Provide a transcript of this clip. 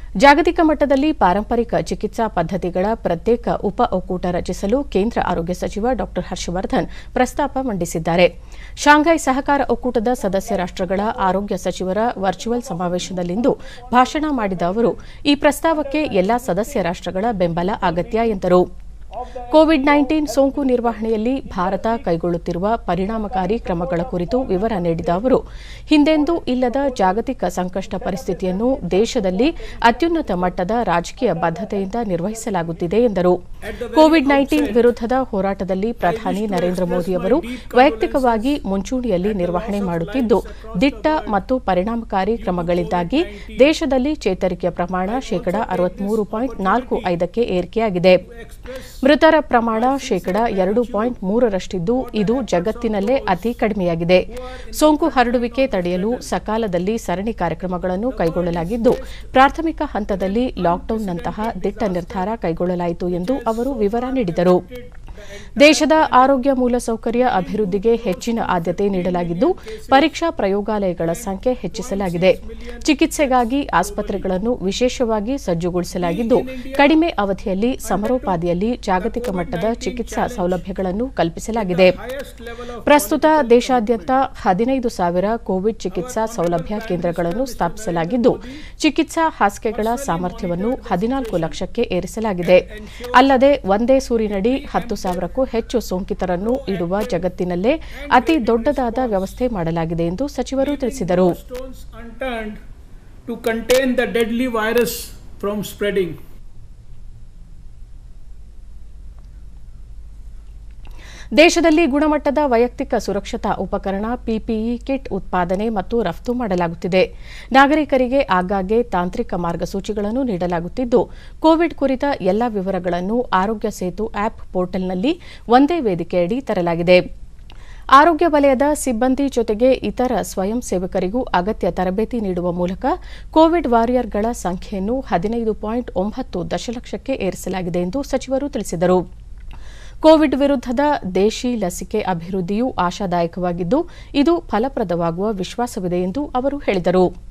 ಜಾಗತಿಕ ಮಟ್ಟದಲ್ಲಿ ಪಾರಂಪರಿಕ ಚಿಕಿತ್ಸಾ ಪದ್ದತಿಗಳ ಪ್ರತ್ಯೇಕ ಉಪ ಒಕ್ಕೂಟ ರಚಿಸಲು ಕೇಂದ್ರ ಆರೋಗ್ಯ ಸಚಿವ ಡಾ ಹರ್ಷವರ್ಧನ್ ಪ್ರಸ್ತಾಪ ಮಂಡಿಸಿದ್ದಾರೆ ಶಾಂಘೈ ಸಹಕಾರ ಒಕ್ಕೂಟದ ಸದಸ್ಯ ರಾಷ್ಟಗಳ ಆರೋಗ್ಯ ಸಚಿವರ ವರ್ಚುವಲ್ ಸಮಾವೇಶದಲ್ಲಿಂದು ಭಾಷಣ ಮಾಡಿದ ಅವರು ಈ ಪ್ರಸ್ತಾವಕ್ಕೆ ಎಲ್ಲಾ ಸದಸ್ಯ ರಾಷ್ಟಗಳ ಬೆಂಬಲ ಅಗತ್ಯ ಎಂದರು ಕೋವಿಡ್ ನೈನ್ಟೀನ್ ಸೋಂಕು ನಿರ್ವಹಣೆಯಲ್ಲಿ ಭಾರತ ಕೈಗೊಳ್ಳುತ್ತಿರುವ ಪರಿಣಾಮಕಾರಿ ಕ್ರಮಗಳ ಕುರಿತು ವಿವರ ನೀಡಿದ ಅವರು ಹಿಂದೆಂದೂ ಇಲ್ಲದ ಜಾಗತಿಕ ಸಂಕಷ್ಟ ಪರಿಸ್ಥಿತಿಯನ್ನು ದೇಶದಲ್ಲಿ ಅತ್ಯುನ್ನತ ಮಟ್ಟದ ರಾಜಕೀಯ ಬದ್ದತೆಯಿಂದ ನಿರ್ವಹಿಸಲಾಗುತ್ತಿದೆ ಎಂದರು ಕೋವಿಡ್ ನೈನ್ಟೀನ್ ವಿರುದ್ದದ ಹೋರಾಟದಲ್ಲಿ ಪ್ರಧಾನಿ ನರೇಂದ್ರ ಮೋದಿ ಅವರು ವೈಯಕ್ತಿಕವಾಗಿ ಮುಂಚೂಣಿಯಲ್ಲಿ ನಿರ್ವಹಣೆ ಮಾಡುತ್ತಿದ್ದು ದಿಟ್ಟ ಮತ್ತು ಪರಿಣಾಮಕಾರಿ ಕ್ರಮಗಳಿಂದಾಗಿ ದೇಶದಲ್ಲಿ ಚೇತರಿಕೆಯ ಪ್ರಮಾಣ ಶೇಕಡಾ ಅರವತ್ಮೂರು ಪಾಯಿಂಟ್ ನಾಲ್ಕು ಐದಕ್ಕೆ ಏರಿಕೆಯಾಗಿದೆ ಮೃತರ ಪ್ರಮಾಣ ಶೇಕಡಾ ಎರಡು ಪಾಯಿಂಟ್ ಮೂರರಷ್ಟಿದ್ದು ಇದು ಜಗತ್ತಿನಲ್ಲೇ ಅತಿ ಕಡಿಮೆಯಾಗಿದೆ ಸೋಂಕು ಹರಡುವಿಕೆ ತಡೆಯಲು ಸಕಾಲದಲ್ಲಿ ಸರಣಿ ಕಾರ್ಯಕ್ರಮಗಳನ್ನು ಕೈಗೊಳ್ಳಲಾಗಿದ್ದು ಪ್ರಾಥಮಿಕ ಹಂತದಲ್ಲಿ ಲಾಕ್ಡೌನ್ನಂತಹ ದಿಟ್ಟ ನಿರ್ಧಾರ ಕೈಗೊಳ್ಳಲಾಯಿತು ಎಂದು ಅವರು ವಿವರ ನೀಡಿದರು ದೇಶದ ಆರೋಗ್ಯ ಮೂಲಸೌಕರ್ಯ ಅಭಿವೃದ್ಧಿಗೆ ಹೆಚ್ಚಿನ ಆದ್ಯತೆ ನೀಡಲಾಗಿದ್ದು ಪರೀಕ್ಷಾ ಪ್ರಯೋಗಾಲಯಗಳ ಸಂಖ್ಯೆ ಹೆಚ್ಚಿಸಲಾಗಿದೆ ಚಿಕಿತ್ಸೆಗಾಗಿ ಆಸ್ಪತ್ರೆಗಳನ್ನು ವಿಶೇಷವಾಗಿ ಸಜ್ಜುಗೊಳಿಸಲಾಗಿದ್ದು ಕಡಿಮೆ ಅವಧಿಯಲ್ಲಿ ಸಮರೋಪಾದಿಯಲ್ಲಿ ಜಾಗತಿಕ ಮಟ್ಟದ ಚಿಕಿತ್ಸಾ ಸೌಲಭ್ಯಗಳನ್ನು ಕಲ್ಪಿಸಲಾಗಿದೆ ಪ್ರಸ್ತುತ ದೇಶಾದ್ಯಂತ ಹದಿನೈದು ಸಾವಿರ ಕೋವಿಡ್ ಚಿಕಿತ್ಸಾ ಸೌಲಭ್ಯ ಕೇಂದ್ರಗಳನ್ನು ಸ್ಥಾಪಿಸಲಾಗಿದ್ದು ಚಿಕಿತ್ಸಾ ಹಾಸಿಗೆಗಳ ಸಾಮರ್ಥ್ಯವನ್ನು ಹದಿನಾಲ್ಕು ಲಕ್ಷಕ್ಕೆ ಏರಿಸಲಾಗಿದೆ ಅಲ್ಲದೆ ಒಂದೇ ಸೂರಿನಡಿ ಹತ್ತು ಸಾವಿರಕ್ಕೂ ಹೆಚ್ಚು ಸೋಂಕಿತರನ್ನು ಇಡುವ ಜಗತ್ತಿನಲ್ಲೇ ಅತಿ ದೊಡ್ಡದಾದ ವ್ಯವಸ್ಥೆ ಮಾಡಲಾಗಿದೆ ಎಂದು ಸಚಿವರು ತಿಳಿಸಿದರು stones unturned to contain the deadly virus from spreading. ದೇಶದಲ್ಲಿ ಗುಣಮಟ್ಟದ ವೈಯಕ್ತಿಕ ಸುರಕ್ಷತಾ ಉಪಕರಣ ಪಿಪಿಇ ಕಿಟ್ ಉತ್ಪಾದನೆ ಮತ್ತು ರಫ್ತು ಮಾಡಲಾಗುತ್ತಿದೆ ನಾಗರಿಕರಿಗೆ ಆಗಾಗ್ಗೆ ತಾಂತ್ರಿಕ ಮಾರ್ಗಸೂಚಿಗಳನ್ನು ನೀಡಲಾಗುತ್ತಿದ್ದು ಕೋವಿಡ್ ಕುರಿತ ಎಲ್ಲ ವಿವರಗಳನ್ನು ಆರೋಗ್ಯ ಸೇತು ಆಪ್ ಪೋರ್ಟಲ್ನಲ್ಲಿ ಒಂದೇ ವೇದಿಕೆಯಡಿ ತರಲಾಗಿದೆ ಆರೋಗ್ಯ ವಲಯದ ಸಿಬ್ಬಂದಿ ಜೊತೆಗೆ ಇತರ ಸ್ವಯಂ ಸೇವಕರಿಗೂ ಅಗತ್ಯ ತರಬೇತಿ ನೀಡುವ ಮೂಲಕ ಕೋವಿಡ್ ವಾರಿಯರ್ಗಳ ಸಂಖ್ಯೆಯನ್ನು ಹದಿನೈದು ಪಾಯಿಂಟ್ ಒಂಬತ್ತು ದಶಲಕ್ಷಕ್ಕೆ ಏರಿಸಲಾಗಿದೆ ಎಂದು ಸಚಿವರು ತಿಳಿಸಿದರು ಕೋವಿಡ್ ವಿರುದ್ದದ ದೇಶಿ ಲಸಿಕೆ ಅಭಿವೃದ್ಧಿಯೂ ಆಶಾದಾಯಕವಾಗಿದ್ದು ಇದು ಫಲಪ್ರದವಾಗುವ ವಿಶ್ವಾಸವಿದೆ ಎಂದು ಅವರು ಹೇಳಿದರು